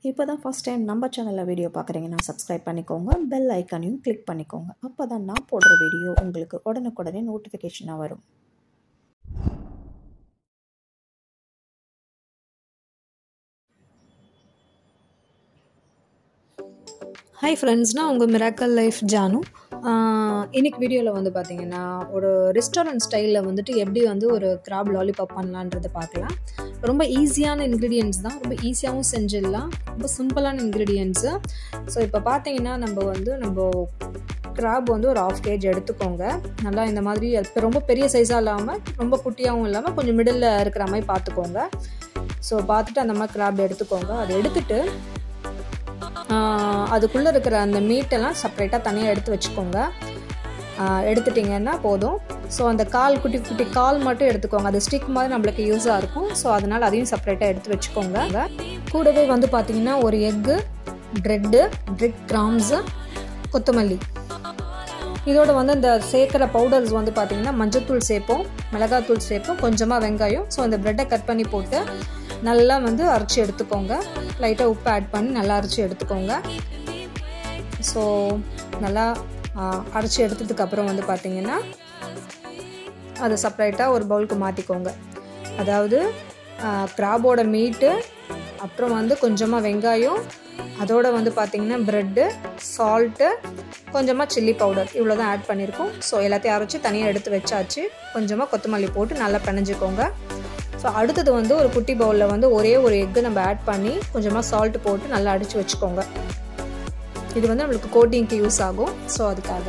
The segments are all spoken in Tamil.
இப்போ தான் ஃபஸ்ட் டைம் நம்ம சேனலில் வீடியோ பார்க்குறீங்கன்னா சப்ஸ்கிரைப் பண்ணிக்கோங்க பெல் ஐக்கானையும் கிளிக் பண்ணிக்கோங்க அப்போ தான் நான் போடுற வீடியோ உங்களுக்கு உடனுக்குடனே நோட்டிஃபிகேஷனாக வரும் ஹாய் ஃப்ரெண்ட்ஸ் நான் உங்கள் மிராக்கல் லைஃப் ஜானு ஆஹ் இன்னைக்கு வீடியோவில் வந்து பார்த்தீங்கன்னா ஒரு ரெஸ்டாரண்ட் ஸ்டைலில் வந்துட்டு எப்படி வந்து ஒரு கிராப் லாலிபாப் பண்ணலான்றதை பார்க்கலாம் ரொம்ப ஈஸியான இன்க்ரீடியன்ட்ஸ் தான் ரொம்ப ஈஸியாகவும் செஞ்சிடலாம் ரொம்ப சிம்பிளான இன்க்ரீடியன்ட்ஸு ஸோ இப்போ பார்த்தீங்கன்னா நம்ம வந்து நம்ம கிராப் வந்து ஒரு ஆஃப் கேஜ் எடுத்துக்கோங்க நல்லா இந்த மாதிரி அது ரொம்ப பெரிய சைஸாக இல்லாமல் ரொம்ப குட்டியாகவும் இல்லாமல் கொஞ்சம் மிடில் இருக்கிற மாதிரி பார்த்துக்கோங்க ஸோ பார்த்துட்டு அந்த மாதிரி கிராப் எடுத்துக்கோங்க அதை எடுத்துட்டு அதுக்குள்ளே இருக்கிற அந்த மீட்டெல்லாம் செப்பரேட்டாக தனியாக எடுத்து வச்சுக்கோங்க எடுத்துட்டிங்கன்னா போதும் ஸோ அந்த கால் குட்டி குட்டி கால் மட்டும் எடுத்துக்கோங்க அது ஸ்டிக் மாதிரி நம்மளுக்கு யூஸாக இருக்கும் ஸோ அதனால் அதையும் செப்பரேட்டாக எடுத்து வச்சுக்கோங்க கூடவே வந்து பார்த்திங்கன்னா ஒரு எக்கு ப்ரெட்டு ப்ரெட் கிராம்ஸு கொத்தமல்லி இதோட வந்து இந்த சேர்க்குற பவுடர்ஸ் வந்து பார்த்திங்கன்னா மஞ்சத்தூள் சேர்ப்போம் மிளகாத்தூள் சேர்ப்போம் கொஞ்சமாக வெங்காயம் ஸோ அந்த ப்ரெட்டை கட் பண்ணி போட்டு நல்லா வந்து அரைச்சி எடுத்துக்கோங்க லைட்டாக உப்பு ஆட் பண்ணி நல்லா அரைச்சி எடுத்துக்கோங்க ஸோ நல்லா அரைச்சி எடுத்ததுக்கப்புறம் வந்து பார்த்திங்கன்னா அதை செப்பரேட்டாக ஒரு பவுலுக்கு மாற்றிக்கோங்க அதாவது கிராபோட மீட்டு அப்புறம் வந்து கொஞ்சமாக வெங்காயம் அதோட வந்து பார்த்திங்கன்னா ப்ரெட்டு சால்ட்டு கொஞ்சமாக சில்லி பவுடர் இவ்வளோ தான் ஆட் பண்ணியிருக்கோம் ஸோ எல்லாத்தையும் அரைச்சி தனியாக எடுத்து வச்சாச்சு கொஞ்சமாக கொத்தமல்லி போட்டு நல்லா பிணைஞ்சிக்கோங்க ஸோ அடுத்தது வந்து ஒரு குட்டி பவுலில் வந்து ஒரே ஒரு எக்கு நம்ம ஆட் பண்ணி கொஞ்சமாக சால்ட் போட்டு நல்லா அடித்து வச்சுக்கோங்க இது வந்து நம்மளுக்கு கோட்டிங்க்கு யூஸ் ஆகும் ஸோ அதுக்காக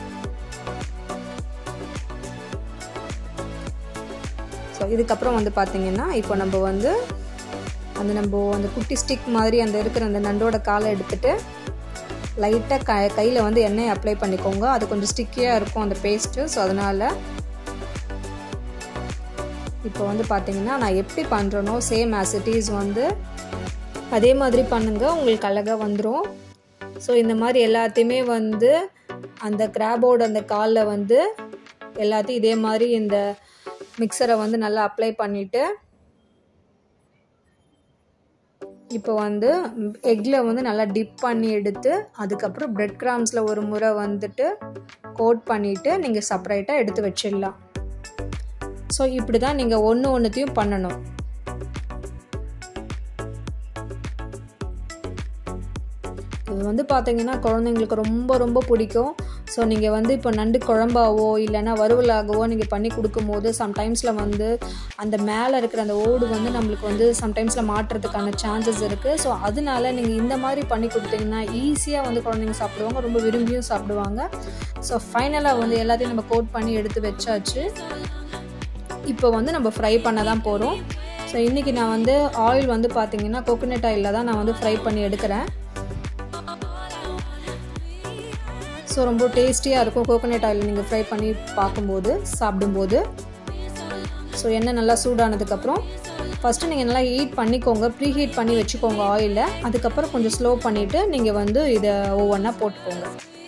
ஸோ இதுக்கப்புறம் வந்து பார்த்திங்கன்னா இப்போ நம்ம வந்து அந்த நம்ம அந்த குட்டி ஸ்டிக் மாதிரி அந்த இருக்கிற அந்த நண்டோட காலை எடுத்துகிட்டு லைட்டாக க கையில் வந்து எண்ணெய் அப்ளை பண்ணிக்கோங்க அது கொஞ்சம் ஸ்டிக்கியாக இருக்கும் அந்த பேஸ்ட்டு ஸோ அதனால் இப்போ வந்து பார்த்தீங்கன்னா நான் எப்படி பண்ணுறனோ சேம் ஆசிட்டிஸ் வந்து அதே மாதிரி பண்ணுங்கள் உங்களுக்கு அழகாக வந்துடும் ஸோ இந்த மாதிரி எல்லாத்தையுமே வந்து அந்த கிராபோட அந்த காலில் வந்து எல்லாத்தையும் இதே மாதிரி இந்த மிக்சரை வந்து நல்லா அப்ளை பண்ணிவிட்டு இப்போ வந்து எக்கில் வந்து நல்லா டிப் பண்ணி எடுத்து அதுக்கப்புறம் ப்ரெட் கிராம்ஸில் ஒரு முறை வந்துட்டு கோட் பண்ணிவிட்டு நீங்கள் செப்பரேட்டாக எடுத்து வச்சிடலாம் ஸோ இப்படி தான் நீங்கள் ஒன்று ஒன்றுத்தையும் பண்ணணும் இது வந்து பார்த்தீங்கன்னா குழந்தைங்களுக்கு ரொம்ப ரொம்ப பிடிக்கும் ஸோ நீங்கள் வந்து இப்போ நண்டு குழம்பாவோ இல்லைன்னா வறுவலாகவோ நீங்கள் பண்ணி கொடுக்கும்போது சம்டைம்ஸில் வந்து அந்த மேலே இருக்கிற அந்த ஓடு வந்து நம்மளுக்கு வந்து சம்டைம்ஸில் மாட்டுறதுக்கான சான்சஸ் இருக்குது ஸோ அதனால நீங்கள் இந்த மாதிரி பண்ணி கொடுத்தீங்கன்னா ஈஸியாக வந்து குழந்தைங்க சாப்பிடுவாங்க ரொம்ப விரும்பியும் சாப்பிடுவாங்க ஸோ ஃபைனலாக வந்து எல்லாத்தையும் நம்ம கோட் பண்ணி எடுத்து வச்சாச்சு இப்போ வந்து நம்ம ஃப்ரை பண்ண தான் போகிறோம் ஸோ இன்றைக்கி நான் வந்து ஆயில் வந்து பார்த்திங்கன்னா கோகோனட் ஆயிலில் தான் நான் வந்து ஃப்ரை பண்ணி எடுக்கிறேன் ஸோ ரொம்ப டேஸ்டியாக இருக்கும் கோகோனட் ஆயில் நீங்கள் ஃப்ரை பண்ணி பார்க்கும்போது சாப்பிடும்போது ஸோ எண்ணெய் நல்லா சூடானதுக்கப்புறம் ஃபஸ்ட்டு நீங்கள் நல்லா ஹீட் பண்ணிக்கோங்க ப்ரீ ஹீட் பண்ணி வச்சுக்கோங்க ஆயிலில் அதுக்கப்புறம் கொஞ்சம் ஸ்லோ பண்ணிவிட்டு நீங்கள் வந்து இதை ஒவ்வொன்றா போட்டுக்கோங்க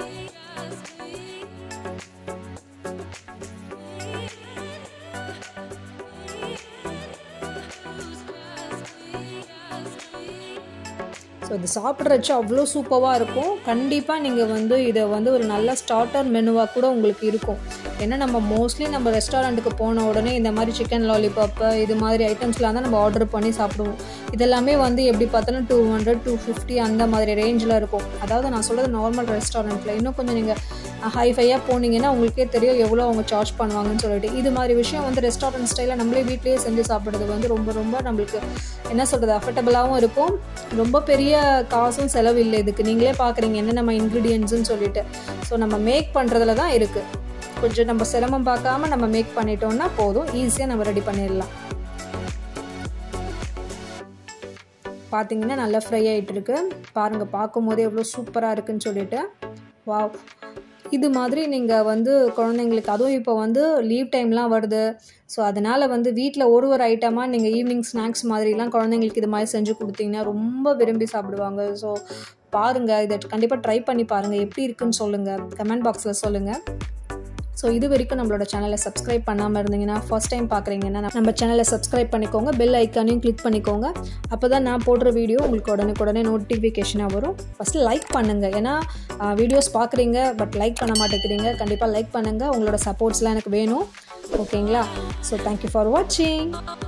ஸோ இது சாப்பிட்றச்சு அவ்வளோ சூப்பராக இருக்கும் கண்டிப்பாக நீங்கள் வந்து இதை வந்து ஒரு நல்ல ஸ்டார்டர் மெனுவாக கூட உங்களுக்கு இருக்கும் ஏன்னா நம்ம மோஸ்ட்லி நம்ம ரெஸ்டாரண்ட்டுக்கு போன உடனே இந்த மாதிரி சிக்கன் லாலிபாப்பு இது மாதிரி ஐட்டம்ஸ்லாம் தான் நம்ம ஆர்டர் பண்ணி சாப்பிடுவோம் இதெல்லாமே வந்து எப்படி பார்த்தாலும் டூ ஹண்ட்ரட் டூ ஃபிஃப்டி அந்த மாதிரி ரேஞ்சில் இருக்கும் அதாவது நான் சொல்கிறது நார்மல் ரெஸ்டாரண்ட்டில் இன்னும் கொஞ்சம் நீங்கள் ஹைஃபையாக போனீங்கன்னா உங்களுக்கே தெரியும் எவ்வளோ அவங்க சார்ஜ் பண்ணுவாங்கன்னு சொல்லிட்டு இது மாதிரி விஷயம் வந்து ரெஸ்டாரண்ட் ஸ்டைலில் நம்மளே வீட்லேயே செஞ்சு சாப்பிட்றது வந்து ரொம்ப ரொம்ப நம்மளுக்கு என்ன சொல்கிறது அஃபர்டபுளாகவும் இருக்கும் ரொம்ப பெரிய காசும் செலவு இல்லை இதுக்கு நீங்களே பார்க்குறீங்க என்ன நம்ம இன்க்ரீடியன்ட்ஸுன்னு சொல்லிட்டு ஸோ நம்ம மேக் பண்ணுறதுல தான் இருக்குது கொஞ்சம் நம்ம சிரமம் பார்க்காம நம்ம மேக் பண்ணிட்டோம்னா போதும் ஈஸியாக நம்ம ரெடி பண்ணிடலாம் பார்த்தீங்கன்னா நல்லா ஃப்ரை ஆகிட்டு இருக்கு பாருங்கள் பார்க்கும்போதே எவ்வளோ சூப்பராக இருக்குன்னு சொல்லிட்டு வா இது மாதிரி நீங்கள் வந்து குழந்தைங்களுக்கு அதுவும் இப்போ வந்து லீவ் டைம்லாம் வருது ஸோ அதனால் வந்து வீட்டில் ஒரு ஒரு ஐட்டமாக நீங்கள் ஈவினிங் ஸ்நாக்ஸ் மாதிரிலாம் குழந்தைங்களுக்கு இது மாதிரி செஞ்சு கொடுத்தீங்கன்னா ரொம்ப விரும்பி சாப்பிடுவாங்க ஸோ பாருங்கள் இதை கண்டிப்பாக ட்ரை பண்ணி பாருங்கள் எப்படி இருக்குன்னு சொல்லுங்கள் கமெண்ட் பாக்ஸில் சொல்லுங்கள் ஸோ இது வரைக்கும் நம்மளோட சேனலை சப்ஸ்கிரைப் பண்ணாமல் இருந்தீங்கன்னா ஃபர்ஸ்ட் டைம் பார்க்குறீங்கன்னா நம்ம சேனலை சப்ஸ்கிரைப் பண்ணிக்கோங்க பெல் ஐக்கானையும் கிளிக் பண்ணிக்கோங்க அப்போ தான் நான் போடுற வீடியோ உங்களுக்கு உடனுக்குடனே நோட்டிஃபிகேஷனாக வரும் ஃபஸ்ட்டு லைக் பண்ணுங்கள் ஏன்னா வீடியோஸ் பார்க்குறீங்க பட் லைக் பண்ண மாட்டேங்கிறீங்க கண்டிப்பாக லைக் பண்ணுங்கள் உங்களோட சப்போர்ட்ஸ்லாம் எனக்கு வேணும் ஓகேங்களா ஸோ தேங்க்யூ ஃபார் வாட்சிங்